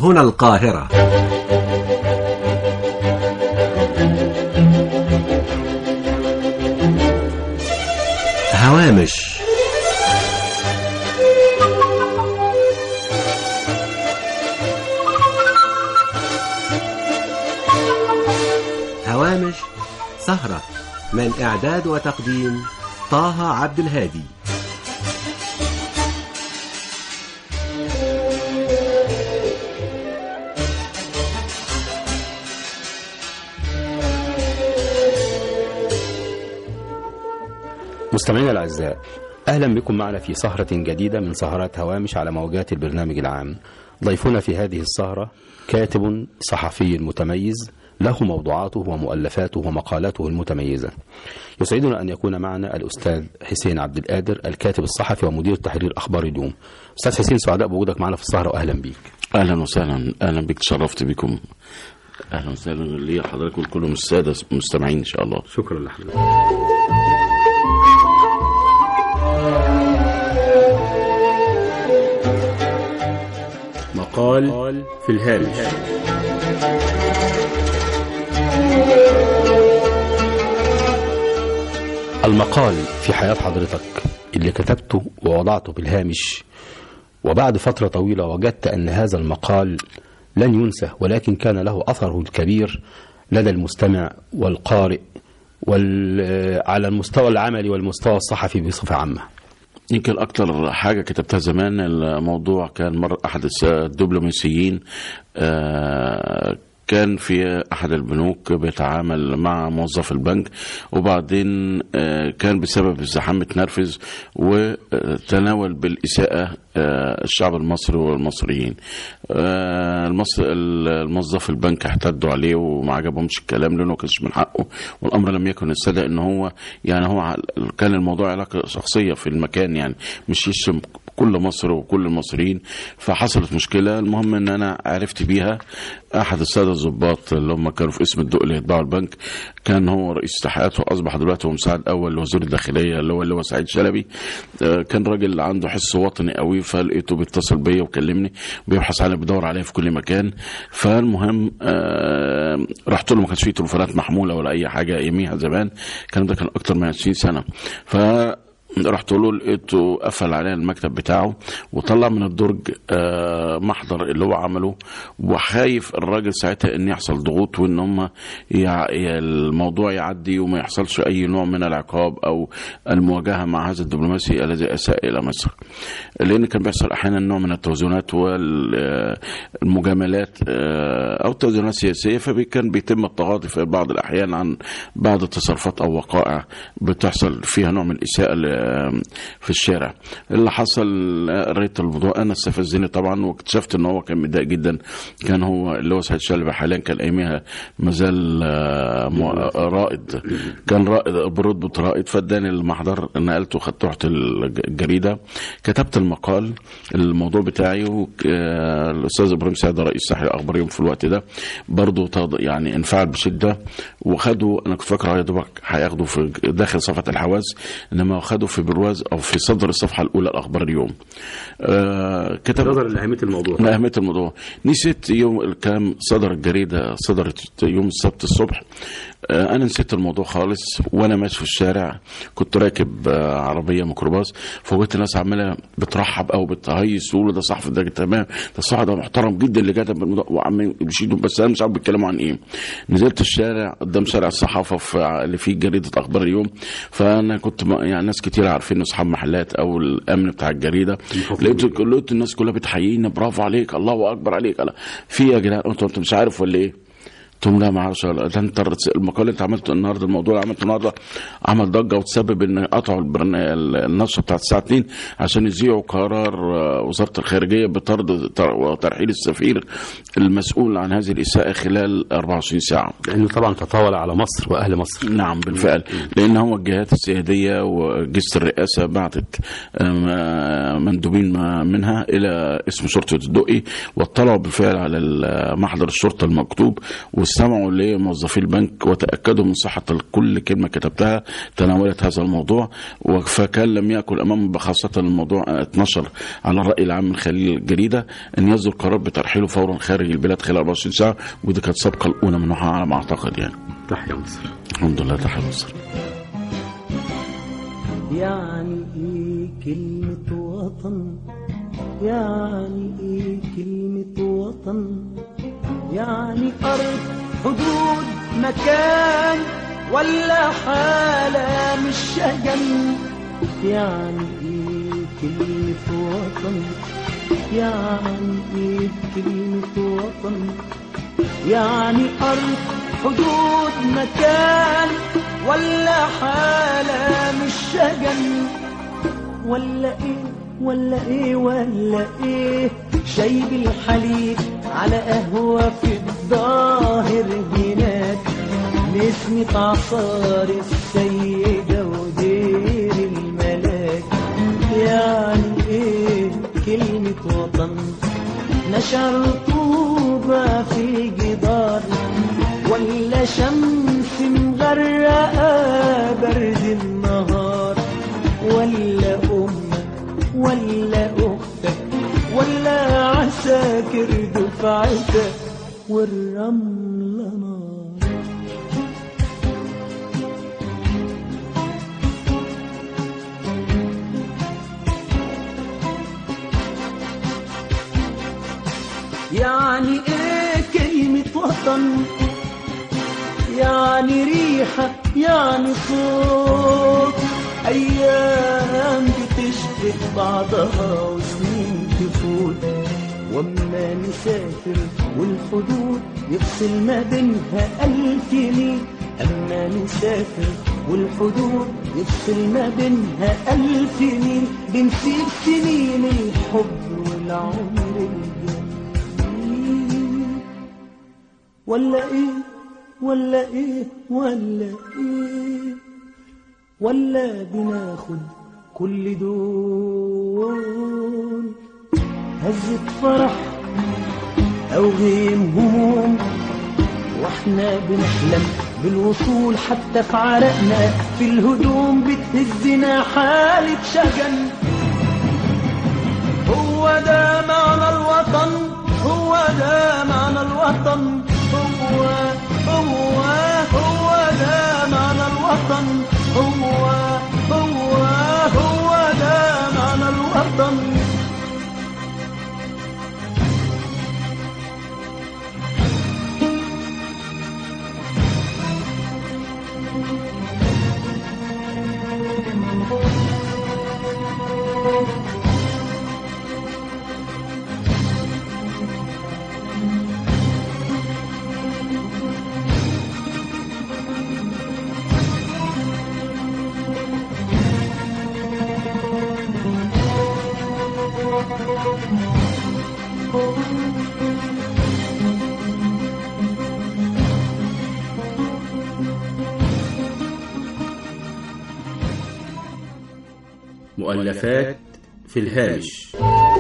هنا القاهرة هوامش هوامش سهرة من إعداد وتقديم طه عبد الهادي مستمعينا الأعزاء أهلا بكم معنا في سهرة جديدة من سهرات هوامش على موجات البرنامج العام ضيفنا في هذه السهرة كاتب صحفي متميز له موضوعاته ومؤلفاته ومقالاته المتميزة يسعدنا أن يكون معنا الأستاذ حسين عبد القادر الكاتب الصحفي ومدير تحرير أخبار اليوم أستاذ حسين سعداء بوجودك معنا في السهرة وأهلا بيك اهلا وسهلا اهلا بك تشرفت بكم اهلا وسهلا لي حضرتك ولكل الساده مستمعين ان شاء الله شكرا لحضرتك مقال في الهامش المقال في حياة حضرتك اللي كتبته ووضعته بالهامش وبعد فترة طويلة وجدت أن هذا المقال لن ينسى ولكن كان له أثره الكبير لدى المستمع والقارئ وال... على المستوى العملي والمستوى الصحفي بصفة عامة يمكن اكتر حاجه كتبتها زمان الموضوع كان مر احد الس- الدبلوماسيين آه، كان في احد البنوك بيتعامل مع موظف البنك وبعدين آه، كان بسبب الزحام اتنرفز وتناول بالاساءه آه، الشعب المصري والمصريين آه، المصر الموظف البنك احتدوا عليه وما عجبهمش الكلام لانه ما كانش من حقه والامر لم يكن يستدعي ان هو يعني هو ع- كان الموضوع علاقه شخصيه في المكان يعني مش يشتم كل مصر وكل المصريين فحصلت مشكله المهم ان انا عرفت بيها احد الساده الضباط اللي هم كانوا في اسم الدق اللي يتبعوا البنك كان هو رئيس تحقيقات واصبح دلوقتي هو مساعد اول لوزير الداخليه اللي هو اللي هو سعيد شلبي آه، كان راجل عنده حس وطني قوي فلقيته بيتصل بيا وكلمني بيبحث عنها بيدور عليا في كل مكان فالمهم آه، رحت له ما كانش فيه تليفونات محموله ولا اي حاجه اياميها زمان الكلام ده كان اكتر من 20 سنه ف رحت له لقيته قفل عليا المكتب بتاعه وطلع من الدرج آه، محضر اللي هو عمله وخايف الراجل ساعتها ان يحصل ضغوط وان هم يع... ي- الموضوع يعدي وما يحصلش اي نوع من العقاب او المواجهه مع هذا الدبلوماسي الذي اساء الى مصر لان كان بيحصل احيانا نوع من التوازنات والمجاملات او التوازنات السياسيه فكان بيتم التغاضي في بعض الاحيان عن بعض التصرفات او وقائع بتحصل فيها نوع من الاساءه ل- في الشارع اللي حصل آه، قريت الموضوع انا استفزني طبعا واكتشفت ان هو كان متضايق جدا كان هو اللي هو سعيد شلبي حاليا كان ايامها مازال آه، مو- آه، رائد كان رائد برتبه رائد فاداني المحضر نقلته خدت رحت الجريده كتبت المقال الموضوع بتاعي والاستاذ ابراهيم سعد رئيس تحرير اخبار يوم في الوقت ده برضه تض- يعني انفعل بشده وخدوا انا كنت فاكر يا دوبك هياخدوا في داخل صفحه الحواس انما خدوا في برواز او في صدر الصفحه الاولى الاخبار اليوم آه كتب نظرا لأهمية الموضوع من أهمية الموضوع نسيت يوم الكلام صدر الجريدة صدرت يوم السبت الصبح آه، أنا نسيت الموضوع خالص وأنا ماشي في الشارع كنت راكب آه، عربية ميكروباص فوجئت الناس عمالة بترحب أو بتهيص يقولوا ده صحفي ده تمام ده صحفي ده محترم جدا اللي كتب الموضوع وعمالين يشيدوا بس أنا مش عارف بيتكلموا عن إيه نزلت الشارع قدام شارع الصحافة في اللي فيه جريدة أخبار اليوم فأنا كنت م- يعني ناس كتير عارفين أصحاب محلات أو الأمن بتاع الجريدة لقيت لقيت الناس كلها بتحيينا برافو عليك الله اكبر عليك ألا في يا جدعان انتوا انتوا مش عارف ولا ايه؟ قلت لهم لا ما اعرفش ولا- ده انت الرس- المقال اللي انت عملته النهارده الموضوع اللي عملته النهارده عمل ضجه وتسبب ان قطعوا البرنا- النشره بتاعت الساعه 2 عشان يذيعوا قرار آه، وزاره الخارجيه بطرد تر- وترحيل السفير المسؤول عن هذه الاساءه خلال 24 ساعه. لأنه طبعا تطاول على مصر وأهل مصر نعم بالفعل لان هو الجهات السياديه وجهه الرئاسه بعتت آم، مندوبين منها الى اسم شرطه الدقي واطلعوا بالفعل على ال- محضر الشرطه المكتوب واستمعوا لموظفي البنك وتاكدوا من صحه كل كلمه كتبتها تناولت هذا الموضوع فكان لم يكن امامهم خاصه الموضوع اتنشر على الراي العام من خلال الجريده ان يصدر قرار بترحيله فورا خارج البلاد خلال 24 ساعه ودي كانت سابقه الاولى من نوعها على ما اعتقد يعني تحيا مصر الحمد لله تحيا مصر يعني ايه كلمة وطن يعني ايه كلمة وطن يعني أرض حدود مكان ولا حالة مش شجن يعني ايه كلمة وطن يعني ايه كلمة وطن يعني أرض حدود مكان ولا حالة مش شجن ولا ايه ولا ايه ولا ايه شاي بالحليب على قهوة في الظاهر هناك نسمة عصار السيدة ودير الملاك يعني ايه كلمة وطن نشر طوبة في جدار ولا شمس مغرقة برد النهار ولا أمك ولا أختك ولا عساكر دفعتك والرملة نار يعني ايه كلمة وطن يعني ريحة يعني صوت أيام بتشبه بعضها وسنين تفوت وأما نسافر والحدود يفصل ما بينها ألف ميل أما نسافر والحدود يفصل ما بينها ألف ميل بنسيب سنين الحب والعمر الجميل ولا إيه ولا إيه ولا إيه ولا بناخد كل دول هزة فرح أو غيم هموم واحنا بنحلم بالوصول حتى في عرقنا في الهدوم بتهزنا حالة شجن هو ده معنى الوطن هو ده معنى الوطن هو هو هو ده معنى الوطن هو هو هو ده معنى الوطن مؤلفات في الهامش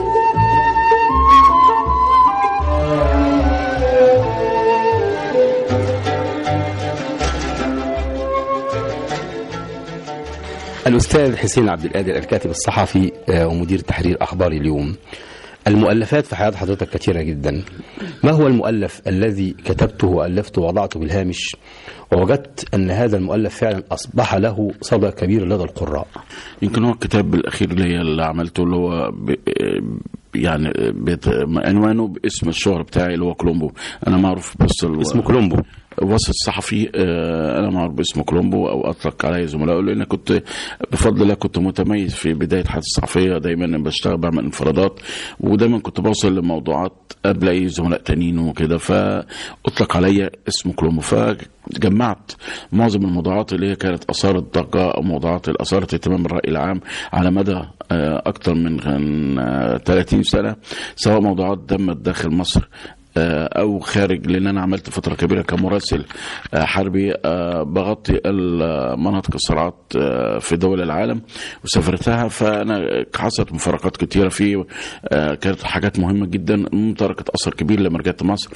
الأستاذ حسين عبد القادر الكاتب الصحفي آه، ومدير تحرير أخبار اليوم المؤلفات في حياة حضرتك كثيرة جدا ما هو المؤلف الذي كتبته وألفته ووضعته بالهامش ووجدت أن هذا المؤلف فعلا أصبح له صدى كبير لدى القراء يمكن هو الكتاب الاخير اللي اللي عملته اللي هو ب... يعني بت... عنوانه باسم الشهر بتاعي اللي هو كولومبو انا معروف بس ال... اسمه كولومبو وسط صحفي آه، انا معروف باسم كولومبو او اطلق علي زملائه لان كنت بفضل الله كنت متميز في بدايه حياتي الصحفيه دايما بشتغل بعمل انفرادات ودايما كنت بوصل لموضوعات قبل اي زملاء تانيين وكده فاطلق علي اسم كولومبو فجمعت معظم الموضوعات اللي هي كانت اثارت ضجه او موضوعات اللي اثارت اهتمام الراي العام على مدى آه، اكثر من آه، 30 سنه سواء موضوعات دمت داخل مصر آه، او خارج لان انا عملت فتره كبيره كمراسل آه، حربي آه، بغطي ال- مناطق الصراعات آه، في دول العالم وسافرتها فانا حصلت مفارقات كتيره في آه، كانت حاجات مهمه جدا تركت اثر كبير لما رجعت مصر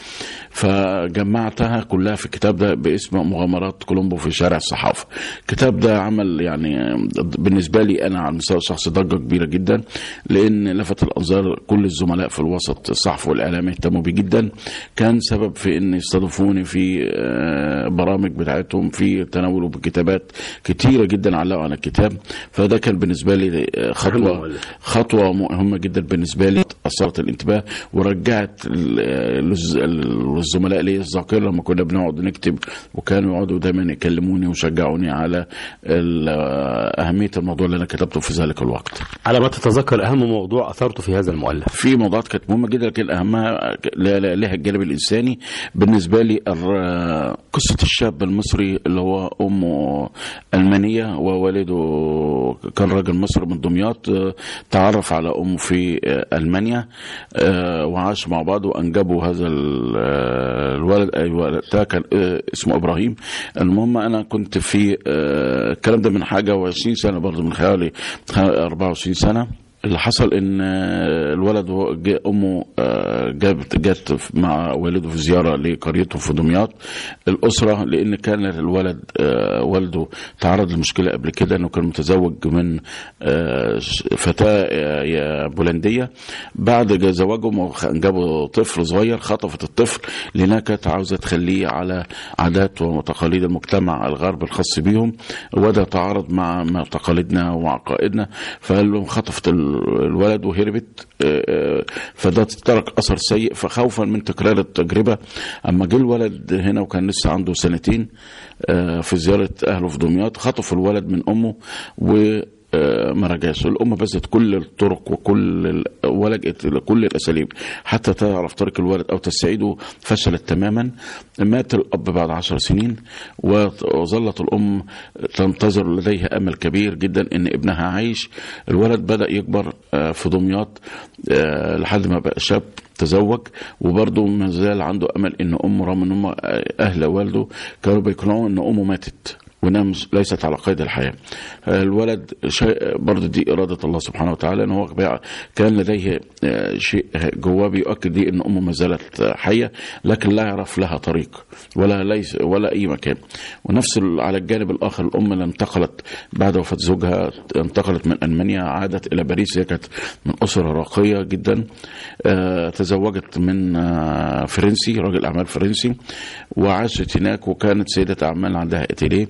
فجمعتها كلها في الكتاب ده باسم مغامرات كولومبو في شارع الصحافه الكتاب ده عمل يعني بالنسبه لي انا على المستوى الشخصي ضجه كبيره جدا لان لفت الانظار كل الزملاء في الوسط الصحفي والاعلامي اهتموا بيه جدا كان سبب في ان يستضيفوني في آه، برامج بتاعتهم في تناولوا بكتابات كتيره جدا علقوا على الكتاب فده كان بالنسبه لي آه، أهم خطوه مؤلف. خطوه مهمه جدا بالنسبه لي اثرت الانتباه ورجعت ال- للز- للزملاء لي الذاكره لما كنا بنقعد نكتب وكانوا يقعدوا دايما يكلموني ويشجعوني على ال- اهميه الموضوع اللي انا كتبته في ذلك الوقت. على ما تتذكر أهم موضوع أثرته في هذا المؤلف في موضوعات كانت مهمه جدا لكن اهمها لا- لا- لها الجانب الانساني بالنسبه لي الر- قصه الشاب المصري اللي هو امه المانيه ووالده كان راجل مصري من دمياط آه، تعرف على امه في آه، المانيا آه، وعاش مع بعض وانجبوا هذا ال- آه، الولد ايوه ده كان آه، اسمه ابراهيم المهم انا كنت في آه، الكلام ده من حاجه و20 سنه برضه من حوالي 24 سنه اللي حصل ان آه، الولد وهو جا- امه آه، جابت جت مع والده في زياره لقريته في دمياط الاسره لان كان الولد آه، والده تعرض لمشكله قبل كده انه كان متزوج من آه، ش- فتاه آه، يا بولنديه بعد جا- زواجهم وخ- جابوا طفل صغير خطفت الطفل لانها كانت عاوزه تخليه على عادات وتقاليد المجتمع الغرب الخاص بيهم وده تعارض مع مع تقاليدنا وعقائدنا فقال لهم خطفت ال- الولد وهربت آه، آه، فده ترك اثر سيء فخوفا من تكرار التجربه اما جه الولد هنا وكان لسه عنده سنتين آه، في زياره اهله في دمياط خطفوا الولد من امه و آه، ما رجعش الام بذلت كل الطرق وكل ال- ولجأت الى كل الاساليب حتى تعرف طريق الولد او تساعده فشلت تماما مات الاب بعد عشر سنين وت- وظلت الام تنتظر لديها امل كبير جدا ان ابنها عايش الولد بدا يكبر آه، في دمياط آه، لحد ما بقى شاب تزوج وبرضه ما زال عنده امل ان امه رغم ان هم اهل والده كانوا بيقنعوه ان امه ماتت وانها مش- ليست على قيد الحياه. آه، الولد شيء برضه دي اراده الله سبحانه وتعالى ان هو بقى- كان لديه آه، شيء جواه بيؤكد ليه ان امه ما زالت آه، حيه لكن لا يعرف لها طريق ولا ليس ولا اي مكان. ونفس ال- على الجانب الاخر الام اللي انتقلت بعد وفاه زوجها انتقلت من المانيا عادت الى باريس هي كانت من اسره راقيه جدا آه، تزوجت من آه، فرنسي راجل اعمال فرنسي وعاشت هناك وكانت سيده اعمال عندها اتيليه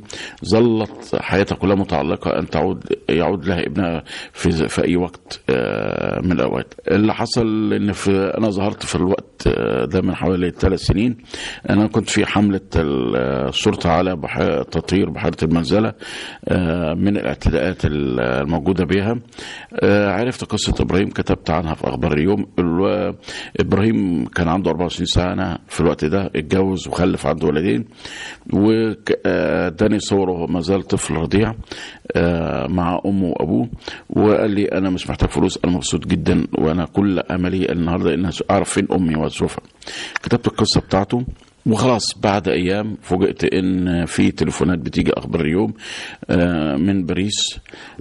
ظلت حياتها كلها متعلقه ان تعود يعود لها ابنها في في اي وقت آه، من الاوقات اللي حصل ان في انا ظهرت في الوقت آه، ده من حوالي ثلاث سنين انا كنت في حمله ال- الشرطه على بح- تطهير بحيره المنزله آه، من الاعتداءات ال- الموجوده بها آه، عرفت قصه ابراهيم كتبت عنها في اخبار اليوم الو- ابراهيم كان عنده 24 سنه في الوقت ده اتجوز وخلف عنده ولدين واداني صوره وهو ما زال طفل رضيع آه، مع امه وابوه وقال لي انا مش محتاج فلوس انا مبسوط جدا وانا كل املي النهارده ان اعرف فين امي واشوفها كتبت القصه بتاعته وخلاص بعد ايام فوجئت ان في تليفونات بتيجي اخبار اليوم آه، من باريس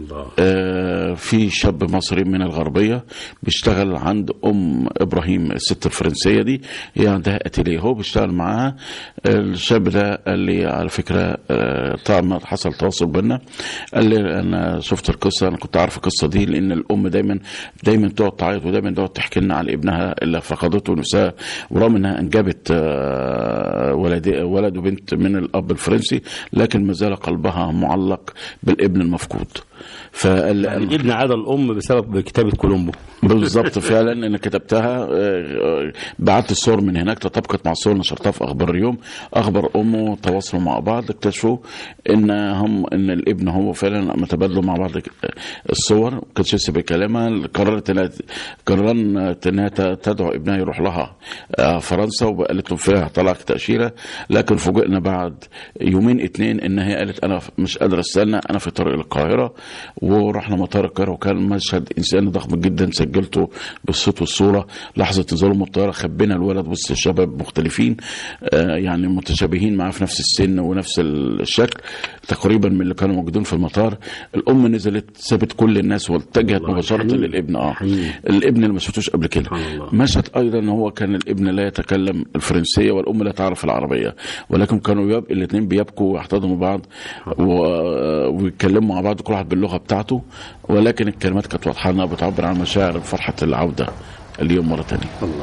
آه، في شاب مصري من الغربيه بيشتغل عند ام ابراهيم الست الفرنسيه دي هي عندها اتيليه هو بيشتغل معاها الشاب ده قال لي على فكره آه، طبعا حصل تواصل بينا قال لي انا شفت القصه انا كنت عارف القصه دي لان الام دايما دايما تقعد تعيط ودايما تقعد تحكي لنا على ابنها اللي فقدته نفسها ورغم انها انجبت آه، ولد ولد وبنت من الاب الفرنسي لكن ما زال قلبها معلق بالابن المفقود فقال لي يعني أنا- ابن عاد الأم بسبب كتابة كولومبو بالظبط فعلا انا كتبتها آه، آه، بعت الصور من هناك تطابقت مع الصور نشرتها في اخبار اليوم اخبر امه تواصلوا مع بعض اكتشفوا ان هم ان الابن هو فعلا لما تبادلوا مع بعض الصور ما كانتش لسه بكلامها قررت انها قررت انها تدعو ابنها يروح لها آه، فرنسا وقالت له فيها طلع لك تاشيره لكن فوجئنا بعد يومين اتنين ان هي قالت انا مش قادره استنى انا في طريق القاهره ورحنا مطار القاهره وكان مشهد انساني ضخم جدا سجلته بالصوت والصوره لحظه نزوله من الطياره خبينا الولد وسط الشباب مختلفين آه، يعني متشابهين معاه في نفس السن ونفس الشكل تقريبا من اللي كانوا موجودين في المطار الام نزلت سابت كل الناس واتجهت الله، مباشره حنين. للابن اه حنين. الابن اللي ما شفتوش قبل كده سبحان الله. مشهد ايضا ان هو كان الابن لا يتكلم الفرنسيه والام لا تعرف العربيه ولكن كانوا يب... الاثنين بيبكوا ويحتضنوا بعض و... ويتكلموا مع بعض كل واحد باللغه بتاعته ولكن الكلمات كانت واضحه انها بتعبر عن مشاعر فرحه العوده اليوم مره ثانيه الله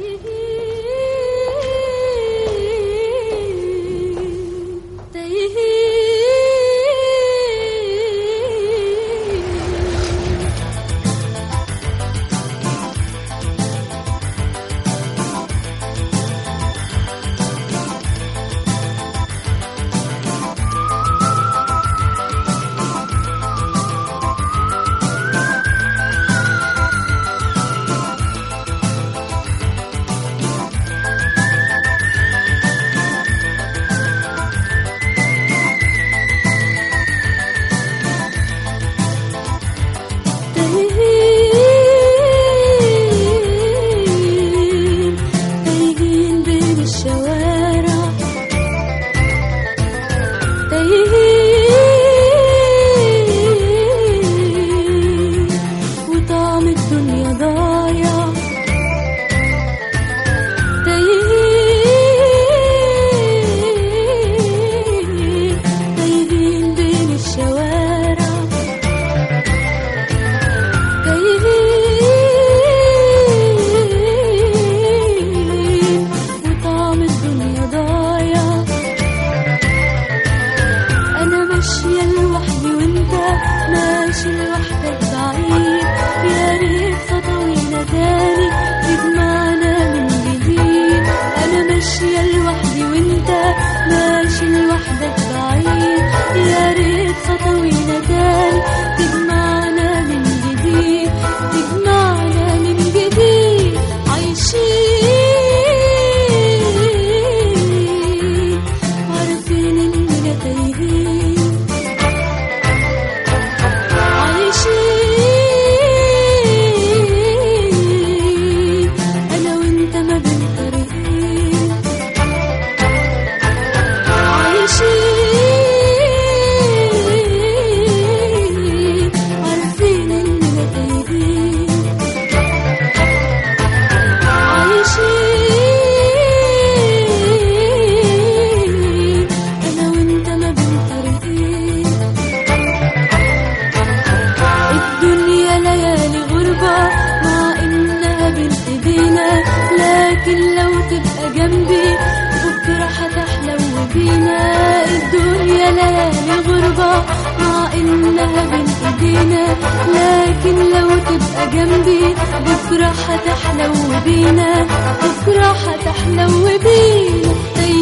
تايهين تايهين بين الشوارع تايهين وطعم الدنيا ضايع تايهين تايهين بين الشوارع تايهين وطعم الدنيا ضايع أنا ماشية لوحدي وأنت ماشي لوحدك بعيد يا ريت خطوينا تاني تجمعنا من جديد أنا ماشية لوحدي وأنت ماشي لوحدك بعيد يا ريت خطوينا تاني تجمعنا من جديد تجمعنا من جديد عايشين عارفين إننا تايهين عايشين أنا وأنت ما بين طريقين عايشين عارفين إننا تايهين عايشين أنا وأنت ما بين طريقين الدنيا ليالي غربة مع إنها بين إيدينا لكن لو تبقى جنبي بكرة هتحلو بينا الدنيا ليالي غربة مع إنها بين إيدينا لكن لو تبقى جنبي بكرة هتحلو بينا بكرة هتحلو بينا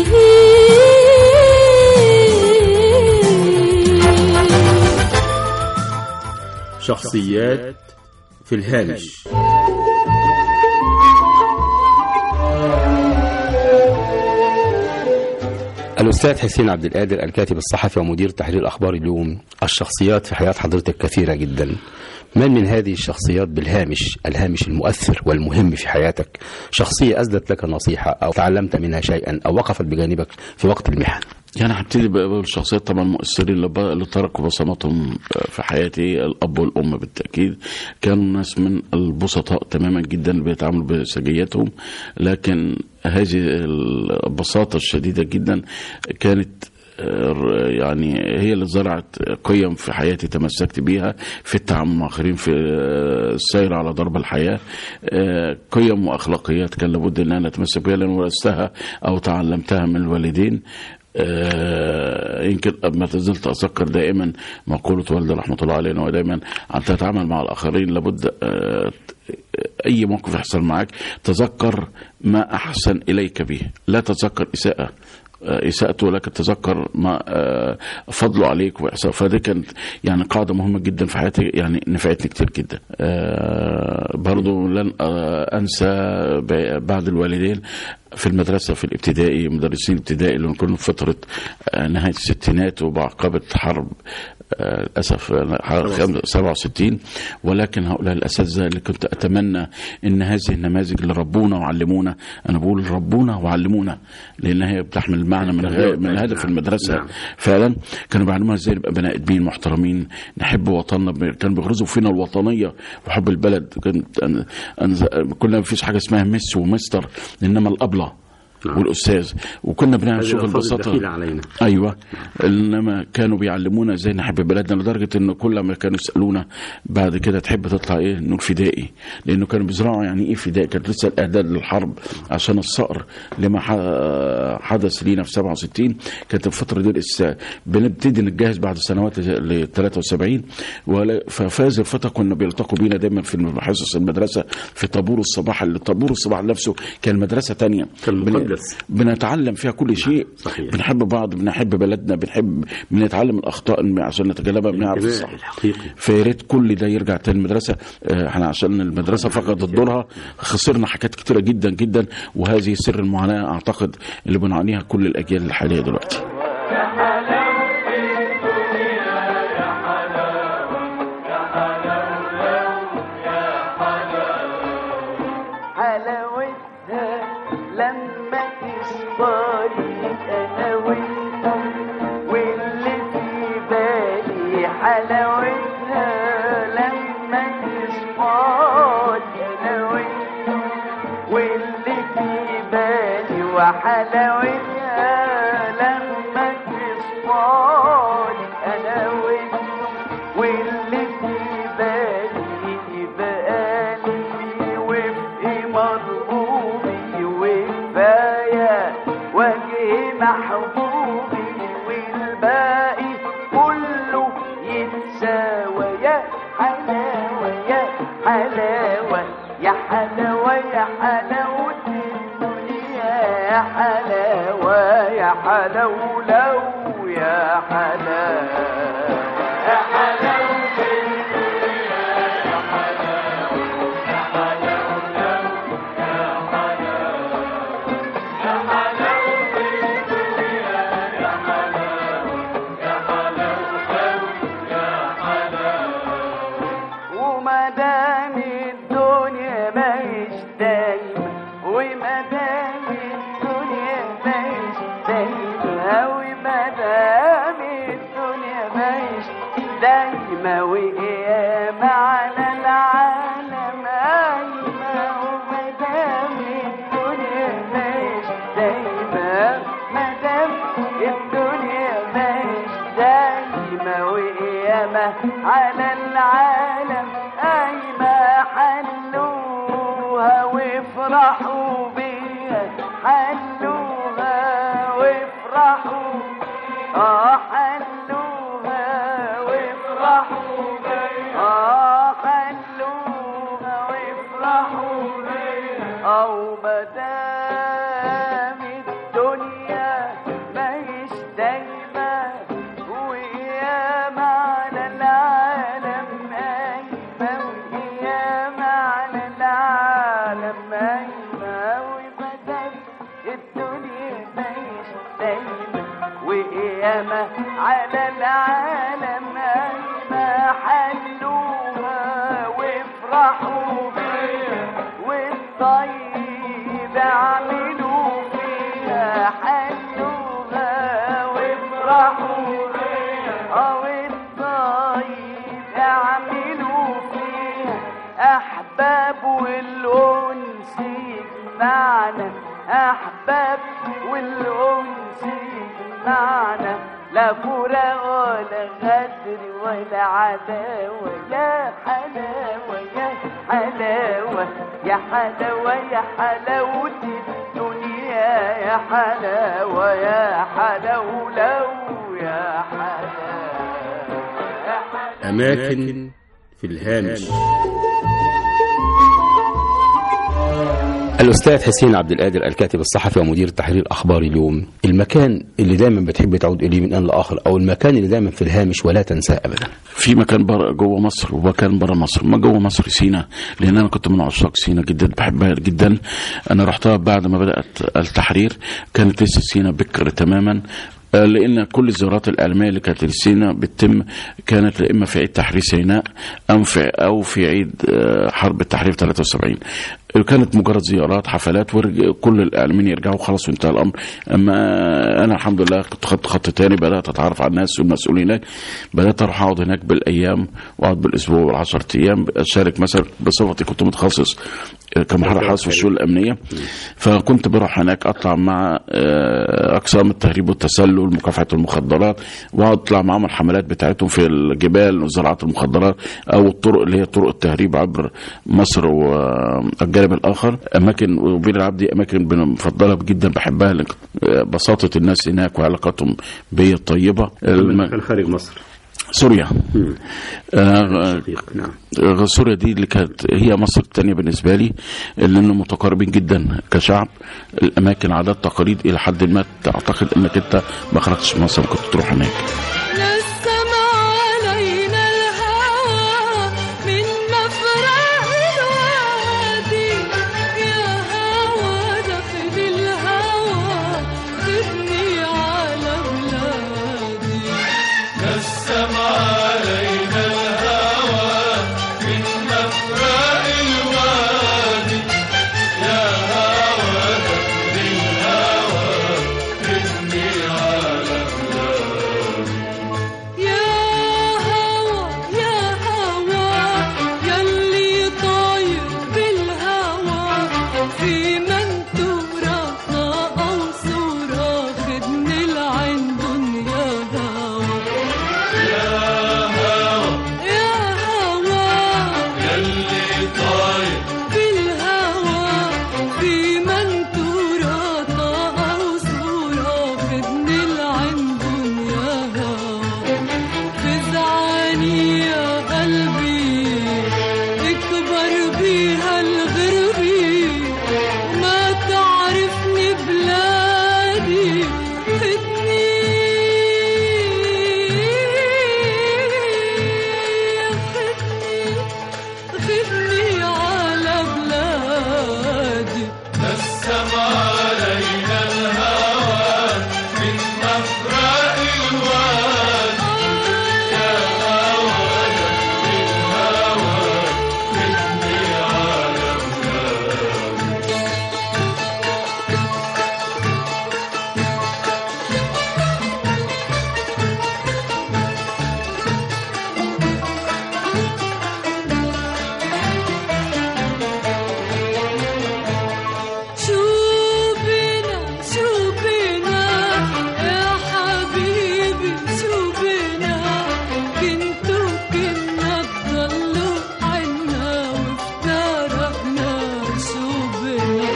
تايهين شخصيات في الهامش الأستاذ حسين عبد القادر الكاتب الصحفي ومدير تحرير أخبار اليوم الشخصيات في حياة حضرتك كثيرة جدا من من هذه الشخصيات بالهامش الهامش المؤثر والمهم في حياتك شخصية أسدت لك نصيحة أو تعلمت منها شيئا أو وقفت بجانبك في وقت المحن يعني هبتدي بقى بالشخصيات طبعا المؤثرين اللي, ب- اللي تركوا بصماتهم في حياتي الاب والام بالتاكيد كانوا ناس من البسطاء تماما جدا اللي بيتعاملوا بسجيتهم لكن هذه البساطه الشديده جدا كانت آه، يعني هي اللي زرعت قيم في حياتي تمسكت بيها في التعامل مع اخرين في آه، السير على درب الحياه آه، قيم واخلاقيات كان لابد ان انا اتمسك بها لان ورثتها او تعلمتها من الوالدين آه، يمكن ما زلت اتذكر دائما مقوله والدي رحمه الله عليه انه دائما ان تتعامل مع الاخرين لابد آه، اي موقف يحصل معك تذكر ما احسن اليك به لا تتذكر اساءه آه، اساءته ولكن تذكر ما آه، فضله عليك واحسانه فدي كانت يعني قاعده مهمه جدا في حياتي يعني نفعتني كتير جدا آه، برضو لن آه، انسى ب- بعد الوالدين في المدرسة في الابتدائي مدرسين الابتدائي اللي كنا في فترة آه، نهاية الستينات وبعقبة حرب آه، للأسف آه، حرب 67 ولكن هؤلاء الأساتذة اللي كنت أتمنى أن هذه النماذج اللي ربونا وعلمونا أنا بقول ربونا وعلمونا لأن هي بتحمل المعنى من غير من هدف المدرسة نعم. فعلا كانوا بيعلمونا ازاي نبقى بني ادمين محترمين نحب وطننا ب- كانوا بيغرزوا فينا الوطنيه وحب البلد كنت أنا أنا كنا ما فيش حاجه اسمها مس ومستر انما الابله نعم. والاستاذ وكنا بنعمل هذه شغل الألفاظ ببساطه الدخيلة علينا. ايوه انما كانوا بيعلمونا ازاي نحب بلدنا لدرجه ان كل ما كانوا يسالونا بعد كده تحب تطلع ايه نقول فدائي لانه كانوا بيزرعوا يعني ايه فدائي كانت لسه الاعداد للحرب عشان الصقر لما ح- حدث لينا في 67 كانت الفتره دي لسه بنبتدي نتجهز بعد سنوات ل 73 ولا- ففاز الفتى كنا بيلتقوا بينا دايما في حصص المدرسه في طابور الصباح اللي طابور الصباح نفسه كان مدرسه تانية كان بن- مقدس. بنتعلم فيها كل شيء صحيح. بنحب بعض بنحب بلدنا بنحب بنتعلم الاخطاء عشان نتجنبها بنعرف الانتماء الصح الحقيقي فيا ريت كل ده يرجع تاني المدرسه آه، احنا عشان المدرسه فقدت دورها خسرنا حاجات كتيره جدا جدا وهذه سر المعاناه اعتقد اللي بنعانيها كل الاجيال الحاليه دلوقتي حلاوتها لما تصطادي انا وانت واللي في بالي حلاوتها لما تصطادي انا وانت واللي في بالي وحلاوتها لما تصطادي انا وانت واللي في بالي بقالي وفي مرغوبي وكفاية وجه محبوبي والباقي كله يتساوى يا حلاوة يا حلاوة يا حلاوة يا حلاوة الدنيا يا حلاوة يا حلاوة لو يا حلاوة يا حلاوة وما دام الدنيا ماهيش دايما وما دام الدنيا ماهيش دايما وما دام الدنيا ماهيش دايما وقيامة على العالم قايمة وما دام الدنيا ماهيش دايما ما دام الدنيا ماهيش دايما وقيامة على العالم قايمة حلوها وافرحوا بيها حلوها وافرحوا اه حلوها وافرحوا بيها اه حلوها وافرحوا بيها او مدام الدنيا ماهيش دايما وقيامة على العالم قايمة وقيامة على العالم قايمة ومدام الدنيا ماهيش دايما وقيامة على العالم قايمة حلوها وافرحوا بيها والطيب اعملوا فيها حلوها وافرحوا بيها اه والطيب اعملوا فيها احباب والانس يجمعنا احباب والانس يجمعنا لا فراق ولا غدر ولا عداوة يا حلاوة يا حلاوة يا حلاوة يا حلاوة الدنيا يا حلاوة يا حلاوة لو يا حلاوة يا حلاوة أماكن في الهامش الأستاذ حسين عبد القادر الكاتب الصحفي ومدير التحرير الأخباري اليوم المكان اللي دايما بتحب تعود إليه من آن لآخر أو المكان اللي دايما في الهامش ولا تنساه أبدا في مكان بره جوه مصر ومكان بره مصر ما جوه مصر سينا لان انا كنت من عشاق سينا جدا بحبها جدا انا رحتها بعد ما بدات التحرير كانت لسه سينا بكر تماما آه، لان كل الزيارات الاعلاميه اللي كانت لسينا بتتم كانت اما في عيد تحرير سيناء او في او في عيد آه، حرب التحرير 73 كانت مجرد زيارات حفلات وكل الاعلاميين يرجعوا خلاص وانتهى الامر اما انا الحمد لله كنت خدت خط تاني بدات اتعرف على الناس والمسؤولين هناك بدات اروح اقعد هناك بالايام واقعد بالاسبوع والعشرة ايام اشارك مثلا بصفتي كنت متخصص كمحرر حرس في الشؤون الامنيه فكنت بروح هناك اطلع مع آه، اقسام التهريب والتسلل مكافحه المخدرات واقعد اطلع معاهم الحملات بتاعتهم في الجبال وزراعه المخدرات او الطرق اللي هي طرق التهريب عبر مصر والجانب الاخر اماكن وبين العبد اماكن بنفضلها جدا بحبها لأن بساطه الناس هناك وعلاقاتهم بي الطيبه الم- خارج مصر سوريا آه، نعم سوريا دي اللي كانت هي مصر الثانيه بالنسبه لي لانه متقاربين جدا كشعب الاماكن عادات تقاليد الى حد ما تعتقد انك انت ما خرجتش من مصر كنت تروح هناك نسم علينا الهوى من مفرق الوادي يا هوى دخل الهوى خدني على بلادي يا هوى يا هوى يلي طاير بالهوى في منتورة أو صورة خدني لعندن يا هوى يا هوى بالهوى في منتورة أو صورة خدني لعندن يا هوى فزعاني يا قلبي اكبر بيها الغربي ما تعرفني بلادي خدني خدني خدني على بلادي شو بنا شو بنا يا حبيبي شو بنا كنتوا كنا تضلوا عنا وافترقنا شو بنا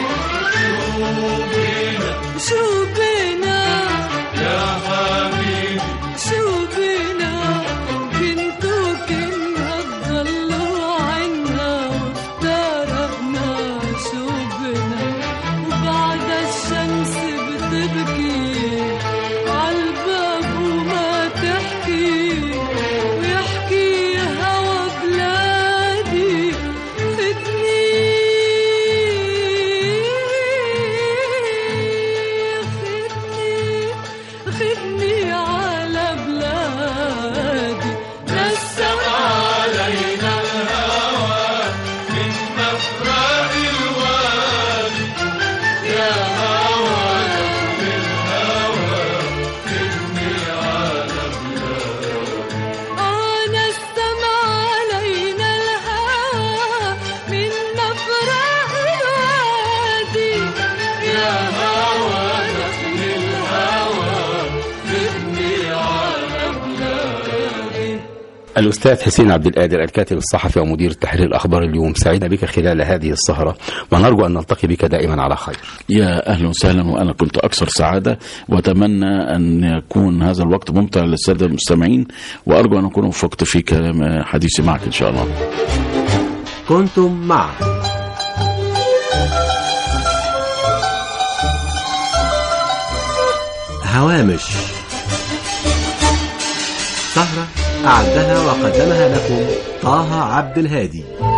شو بنا يا حبيبي شو بنا كنتوا كنا تضلوا عنا وافترقنا شو بنا وبعد الشمس بتبكي عالباب وما تحكي ويحكي هوا بلادي خدني خدني خدني على بلادي نسم علينا أنا السما علينا الهوى من مفرق الوادي يا هوى دخل الهوى خدني على بلادي الأستاذ حسين عبد القادر الكاتب الصحفي ومدير التحرير الأخبار اليوم سعيدنا بك خلال هذه السهرة ونرجو أن نلتقي بك دائما على خير يا اهلا وسهلا وانا كنت اكثر سعاده واتمنى ان يكون هذا الوقت ممتع للساده المستمعين وارجو ان اكون وفقت في كلام حديثي معك ان شاء الله كنتم مع هوامش سهرة أعدها وقدمها لكم طه عبد الهادي